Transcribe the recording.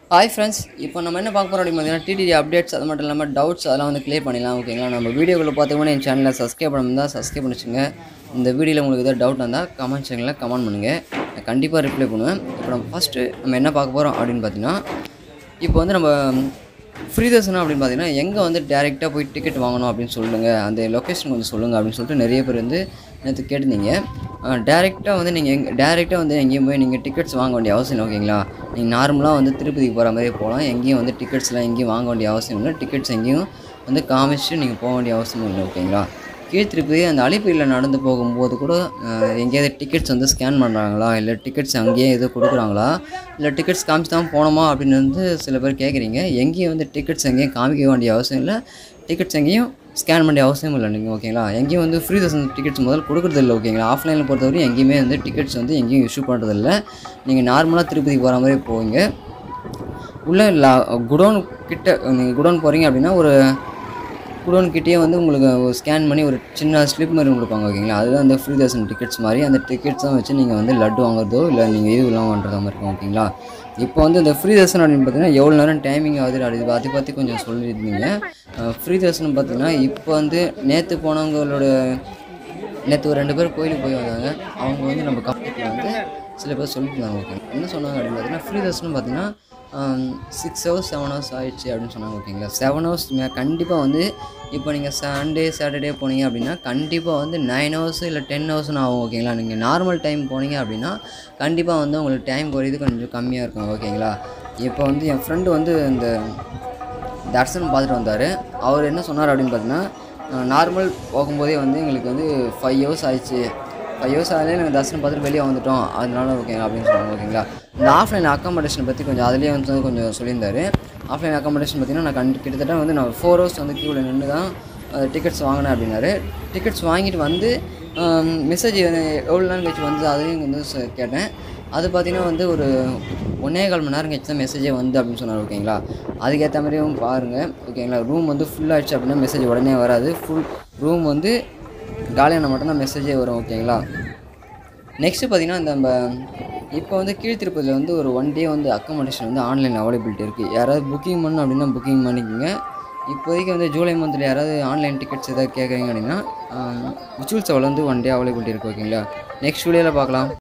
hi friends இப்போ நம்ம என்ன பார்க்க போகிறோம் அப்படின்னு பார்த்தீங்கன்னா டிடிடி அப்டேட்ஸ் அது மட்டும் இல்லாமல் டவுட்ஸ் அதெல்லாம் வந்து க்ளியர் பண்ணிடலாம் ஓகேங்களா நம்ம வீடியோக்குள்ள பார்த்தீங்கன்னா என் சேனலை சப்ஸ்கிரைப் பண்ணாமல் சப்ஸ்கிரைப் பண்ணி வச்சுங்க இந்த வீடியோவில் உங்களுக்கு ஏதாவது டவுட் வந்தால் கமெண்ட் செக்ஷனில் கமெண்ட் பண்ணுங்கள் நான் கண்டிப்பாக ரிப்ளை பண்ணுவேன் இப்போ நம்ம ஃபஸ்ட்டு நம்ம என்ன பார்க்க போகிறோம் அப்படின்னு பார்த்தீங்கன்னா இப்போ வந்து நம்ம ஃப்ரீ தர்சனம் அப்படின்னு பார்த்தீங்கன்னா எங்கே வந்து டேரெக்டாக போய் டிக்கெட் வாங்கணும் அப்படின்னு சொல்லுங்கள் அந்த லொக்கேஷன் கொஞ்சம் சொல்லுங்கள் அப்படின்னு சொல்லிட்டு நிறைய பேர் வந்து நேற்று கேட்டிருந்தீங்க டேரெக்டாக வந்து நீங்கள் எங் டேரெக்டாக வந்து எங்கேயும் போய் நீங்கள் டிக்கெட்ஸ் வாங்க வேண்டிய அவசியம் இல்லை ஓகேங்களா நீங்கள் நார்மலாக வந்து திருப்பதிக்கு போகிற மாதிரி போகலாம் எங்கேயும் வந்து டிக்கெட்ஸ்லாம் எங்கேயும் வாங்க வேண்டிய அவசியம் இல்லை டிக்கெட்ஸ் எங்கேயும் வந்து காமிச்சு நீங்கள் போக வேண்டிய அவசியம் இல்லை ஓகேங்களா கீழ் திருப்பதி அந்த அலிப்பிரியில் நடந்து போகும்போது கூட அஹ், எங்கேயாவது டிக்கெட்ஸ் வந்து ஸ்கேன் பண்ணுறாங்களா இல்லை டிக்கெட்ஸ் அங்கேயே எதுவும் கொடுக்குறாங்களா இல்லை டிக்கெட்ஸ் காமிச்சு தான் போகணுமா அப்படின்னு வந்து சில பேர் கேட்குறீங்க எங்கேயும் வந்து டிக்கெட்ஸ் எங்கேயும் காமிக்க வேண்டிய அவசியம் இல்லை டிக்கெட்ஸ் எங்கேயும் ஸ்கேன் பண்ண வேண்டிய அவசியம் இல்லை நீங்கள் ஓகேங்களா எங்கேயும் வந்து ஃப்ரீ தர்சன் டிக்கெட்ஸ் முதல் கொடுக்குறது இல்லை ஓகேங்களா ஆஃப்லைனில் பொறுத்தவரையும் எங்கேயுமே வந்து டிக்கெட்ஸ் வந்து எங்கேயும் இஷ்யூ பண்ணுறதில்ல நீங்கள் நார்மலாக திருப்பதி போகிற மாதிரி போவீங்க உள்ளே லா குடோன் கிட்ட நீங்கள் குடோன் போகிறீங்க அப்படின்னா ஒரு குடோன் கிட்டேயே வந்து உங்களுக்கு ஒரு ஸ்கேன் பண்ணி ஒரு சின்ன ஸ்லிப் மாதிரி கொடுப்பாங்க ஓகேங்களா அதுதான் அந்த ஃப்ரீ தர்சன் டிக்கெட்ஸ் மாதிரி அந்த டிக்கெட்ஸ் தான் வச்சு நீங்கள் வந்து லட்டு வாங்குறதோ இல்லை நீங்கள் இது இல்லாமல் பண்ணுறதா மாதிரி இருக்கும் ஓகேங்களா இப்போ வந்து இந்த ஃப்ரீ தர்சன் அப்படின்னு பார்த்தீங்கன்னா எவ்வளோ நேரம் டைமிங் ஆகுது அது அதை பற்றி கொஞ்சம் சொல்லியிருந்தீங்க ஃப்ரீ தர்சனம் பார்த்தீங்கன்னா இப்போ வந்து நேற்று போனவங்களோட நேற்று ஒரு ரெண்டு பேர் கோயிலுக்கு போய் வந்தாங்க அவங்க வந்து நம்ம கம்பெனியில் வந்து சில பேர் சொல்லியிருந்தாங்க ஓகே என்ன சொன்னாங்க அப்படின்னு பார்த்தீங்கன்னா ஃப்ரீ தர்சனம் பார்த்தீங்கன்னா சிக்ஸ் ஹவர்ஸ் செவன் ஹவர்ஸ் ஆயிடுச்சு அப்படின்னு சொன்னாங்க ஓகேங்களா செவன் ஹவர்ஸ் கண்டிப்பாக வந்து இப்போ நீங்கள் சண்டே சாட்டர்டே போனீங்க அப்படின்னா கண்டிப்பாக வந்து நைன் ஹவர்ஸ் இல்லை டென் ஹவர்ஸ்னு ஆகும் ஓகேங்களா நீங்கள் நார்மல் டைம் போனீங்க அப்படின்னா கண்டிப்பாக வந்து உங்களுக்கு டைம் குறையுது கொஞ்சம் கம்மியாக இருக்கும் ஓகேங்களா இப்போ வந்து என் ஃப்ரெண்டு வந்து இந்த தர்சனம் பார்த்துட்டு வந்தார் அவர் என்ன சொன்னார் அப்படின்னு பார்த்தீங்கன்னா நார்மல் போகும்போதே வந்து எங்களுக்கு வந்து ஃபைவ் ஹவர்ஸ் ஆயிடுச்சு ஃபைவ் ஹவர்ஸ் ஆகலே நாங்கள் தர்சனம் பார்த்துட்டு வெளியே வந்துட்டோம் அதனால ஓகே அப்படின்னு சொன்னாங்க ஓகேங்களா இந்த ஆஃப்லைன் அக்காமடேஷன் பற்றி கொஞ்சம் அதுலேயே வந்து கொஞ்சம் சொல்லியிருந்தாரு ஆஃப்லைன் அக்காமடேஷன் பார்த்தீங்கன்னா நான் கண்டு கிட்டத்தட்ட வந்து நான் ஃபோர் ஹவர்ஸ் வந்து க்யூவில் நின்று தான் டிக்கெட்ஸ் வாங்கினேன் அப்படின்னாரு டிக்கெட்ஸ் வாங்கிட்டு வந்து மெசேஜ் எவ்வளோ நேரம் கழிச்சு வந்து அதையும் வந்து ச- கேட்டேன் அது பார்த்தீங்கன்னா வந்து ஒரு ஒன்றே கால் மணி நேரம் கழிச்சு தான் மெசேஜே வந்து அப்படின்னு சொன்னார் ஓகேங்களா அதுக்கேற்ற மாதிரியும் பாருங்கள் ஓகேங்களா ரூம் வந்து full ஆயிடுச்சு அப்படின்னா மெசேஜ் உடனே வராது ஃபுல் ரூம் வந்து காலியான மட்டும்தான் மெசேஜே வரும் ஓகேங்களா நெக்ஸ்ட்டு பார்த்தீங்கன்னா இந்த நம்ம இப்போ வந்து கீழ் திருப்பதியில் வந்து ஒரு ஒன் டே வந்து அக்கமடேஷன் வந்து ஆன்லைன் அவைலபிலிட்டி இருக்குது யாராவது புக்கிங் பண்ணணும் அப்படின்னா புக்கிங் பண்ணிக்கோங்க இப்போதைக்கு வந்து ஜூலை மந்தில் யாராவது ஆன்லைன் டிக்கெட்ஸ் எதாவது கேட்குறீங்க அப்படின்னா விச்சுவல் செவல் வந்து ஒன் டே அவைலபிலிட்டி இருக்குது ஓகேங்களா நெக்ஸ்ட் வீடியோவில் பார்க்கலாம்